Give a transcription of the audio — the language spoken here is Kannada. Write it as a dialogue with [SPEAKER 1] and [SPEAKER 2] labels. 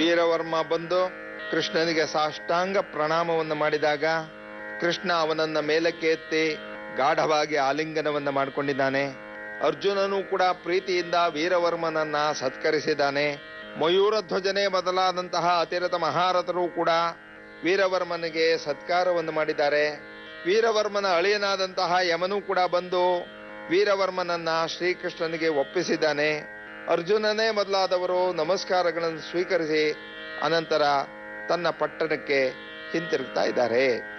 [SPEAKER 1] ವೀರವರ್ಮ ಬಂದು ಕೃಷ್ಣನಿಗೆ ಸಾಷ್ಟಾಂಗ ಪ್ರಣಾಮವನ್ನು ಮಾಡಿದಾಗ ಕೃಷ್ಣ ಅವನನ್ನ ಮೇಲಕ್ಕೆ ಎತ್ತಿ ಗಾಢವಾಗಿ ಆಲಿಂಗನವನ್ನ ಮಾಡಿಕೊಂಡಿದ್ದಾನೆ ಅರ್ಜುನನು ಕೂಡ ಪ್ರೀತಿಯಿಂದ ವೀರವರ್ಮನನ್ನ ಸತ್ಕರಿಸಿದ್ದಾನೆ ಮಯೂರ ಧ್ವಜನೆ ಮೊದಲಾದಂತಹ ಅತಿರಥ ಮಹಾರಥರು ಕೂಡ ವೀರವರ್ಮನಿಗೆ ಸತ್ಕಾರವನ್ನು ಮಾಡಿದ್ದಾರೆ ವೀರವರ್ಮನ ಅಳಿಯನಾದಂತಹ ಯಮನು ಕೂಡ ಬಂದು ವೀರವರ್ಮನನ್ನ ಶ್ರೀಕೃಷ್ಣನಿಗೆ ಒಪ್ಪಿಸಿದ್ದಾನೆ ಅರ್ಜುನನೇ ಮೊದಲಾದವರು ನಮಸ್ಕಾರಗಳನ್ನು ಸ್ವೀಕರಿಸಿ ಅನಂತರ ತನ್ನ ಪಟ್ಟಣಕ್ಕೆ ಹಿಂತಿರುಗ್ತಾ ಇದ್ದಾರೆ